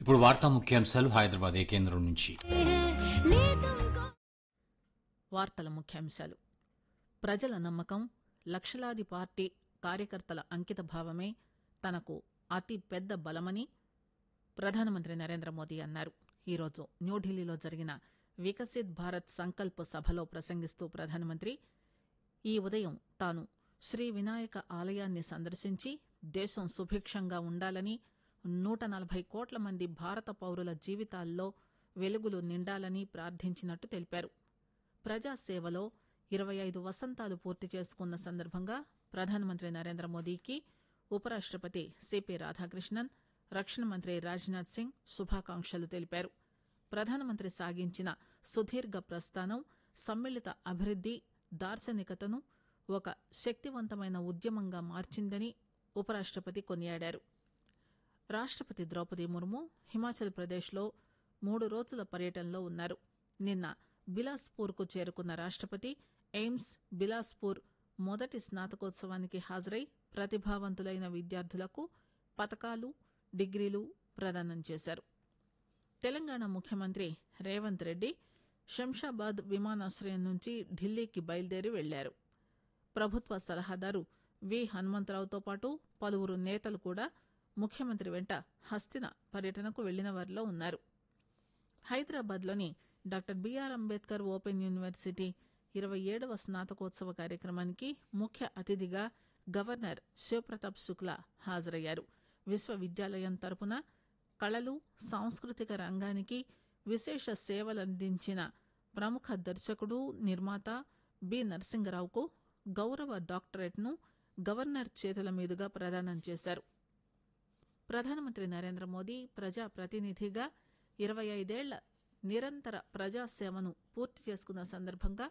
ఇప్పుడు వార్తా ముఖ్యాంశాలు హైదరాబాద్ ఏ కేంద్రం నుంచి వార్తల ముఖ్యాంశాలు ప్రజల నమ్మకం లక్షలాది పార్టీ కార్యకర్తల అంకిత భావమే తనకు అతి పెద్ద బలమని ప్రధానమంత్రి నరేంద్ర మోదీ అన్నారు ఈరోజు న్యూఢిల్లీలో జరిగిన వికసిత్ భారత్ సంకల్ప్ సభలో ప్రసంగిస్తూ ప్రధానమంత్రి ఈ ఉదయం తాను శ్రీ వినాయక ఆలయాన్ని సందర్శించి దేశం సుభిక్షంగా ఉండాలని నూట నలభై కోట్ల మంది భారత పౌరుల జీవితాల్లో వెలుగులు నిండాలని ప్రార్థించినట్టు తెలిపారు ప్రజాసేవలో ఇరవై ఐదు వసంతాలు పూర్తి చేసుకున్న సందర్భంగా ప్రధానమంత్రి నరేంద్ర మోదీకి ఉపరాష్టపతి సిపి రాధాకృష్ణన్ రక్షణ మంత్రి రాజ్నాథ్ సింగ్ శుభాకాంక్షలు తెలిపారు ప్రధానమంత్రి సాగించిన సుదీర్ఘ ప్రస్థానం సమ్మిళిత అభివృద్ది దార్శనికతను ఒక శక్తివంతమైన ఉద్యమంగా మార్చిందని ఉపరాష్టపతి కొనియాడారు రాష్టపతి ద్రౌపది ముర్ము హిమాచల్ ప్రదేశ్లో మూడు రోజుల పర్యటనలో ఉన్నారు నిన్న బిలాస్పూర్కు చేరుకున్న రాష్టపతి ఎయిమ్స్ బిలాస్పూర్ మొదటి స్నాతకోత్సవానికి హాజరై ప్రతిభావంతులైన విద్యార్థులకు పతకాలు డిగ్రీలు ప్రదానం చేశారు తెలంగాణ ముఖ్యమంత్రి రేవంత్ రెడ్డి శంషాబాద్ విమానాశ్రయం నుంచి ఢిల్లీకి బయలుదేరి వెళ్లారు ప్రభుత్వ సలహాదారు వి హనుమంతరావుతో పాటు పలువురు నేతలు కూడా ముఖ్యమంత్రి వెంట హస్తిన పర్యటనకు వెళ్లిన వారిలో ఉన్నారు హైదరాబాద్లోని doctor BR Ambedkar open university ఇరవై ఏడవ స్నాతకోత్సవ కార్యక్రమానికి ముఖ్య అతిథిగా గవర్నర్ శివప్రతాప్ శుక్లా హాజరయ్యారు విశ్వవిద్యాలయం తరపున కళలు సాంస్కృతిక రంగానికి విశేష సేవలందించిన ప్రముఖ దర్శకుడు నిర్మాత బి నరసింగరావుకు గౌరవ డాక్టరేట్ను గవర్నర్ చేతుల మీదుగా ప్రదానం చేశారు ప్రధానమంత్రి నరేంద్ర మోదీ ప్రజా ప్రతినిధిగా ఇరవై ఐదేళ్ల నిరంతర ప్రజాసేవను పూర్తి చేసుకున్న సందర్భంగా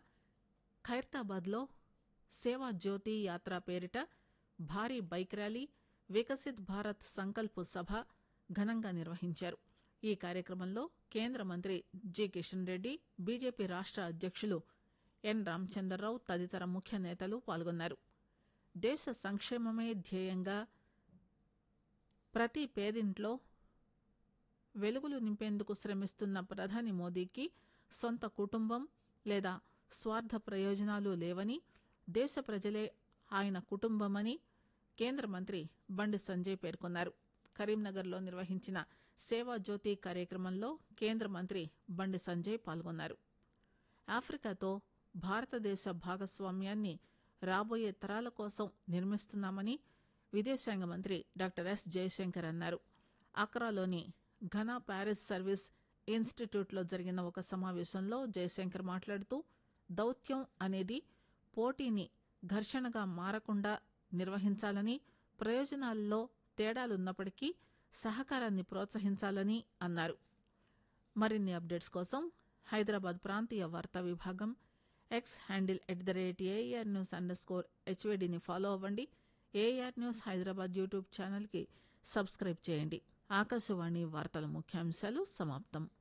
ఖైరతాబాద్లో సేవా జ్యోతి యాత్ర పేరిట భారీ బైక్ ర్యాలీ వికసిత్ భారత్ సంకల్ప్ సభ ఘనంగా నిర్వహించారు ఈ కార్యక్రమంలో కేంద్ర మంత్రి జి కిషన్ రెడ్డి బీజేపీ రాష్ట అధ్యక్షులు ఎన్ రామచంద్రరావు తదితర ముఖ్య నేతలు పాల్గొన్నారు దేశ సంక్షేమమే ధ్యేయంగా ప్రతి పేదింట్లో వెలుగులు నింపేందుకు శ్రమిస్తున్న ప్రధాని మోదీకి సొంత కుటుంబం లేదా స్వార్థ ప్రయోజనాలు లేవని దేశ ప్రజలే ఆయన కుటుంబమని కేంద్ర మంత్రి బండి సంజయ్ పేర్కొన్నారు కరీంనగర్లో నిర్వహించిన సేవా జ్యోతి కార్యక్రమంలో కేంద్ర మంత్రి బండి సంజయ్ పాల్గొన్నారు ఆఫ్రికాతో భారతదేశ భాగస్వామ్యాన్ని రాబోయే తరాల కోసం నిర్మిస్తున్నామని విదేశాంగ మంత్రి డాక్టర్ ఎస్ జయశంకర్ అన్నారు అక్రాలోని ఘనా ప్యారిస్ సర్వీస్ ఇన్స్టిట్యూట్లో జరిగిన ఒక సమావేశంలో జయశంకర్ మాట్లాడుతూ దౌత్యం అనేది పోటీని ఘర్షణగా మారకుండా నిర్వహించాలని ప్రయోజనాల్లో తేడాలున్నప్పటికీ సహకారాన్ని ప్రోత్సహించాలని అన్నారు మరిన్ని అప్డేట్స్ కోసం హైదరాబాద్ ప్రాంతీయ వార్తా విభాగం X handle at the rate AR news underscore హెచ్వేడిని ఫాలో అవ్వండి ఏఆర్ న్యూస్ హైదరాబాద్ యూట్యూబ్ ఛానల్కి సబ్స్క్రైబ్ చేయండి ఆకాశవాణి వార్తల ముఖ్యాంశాలు సమాప్తం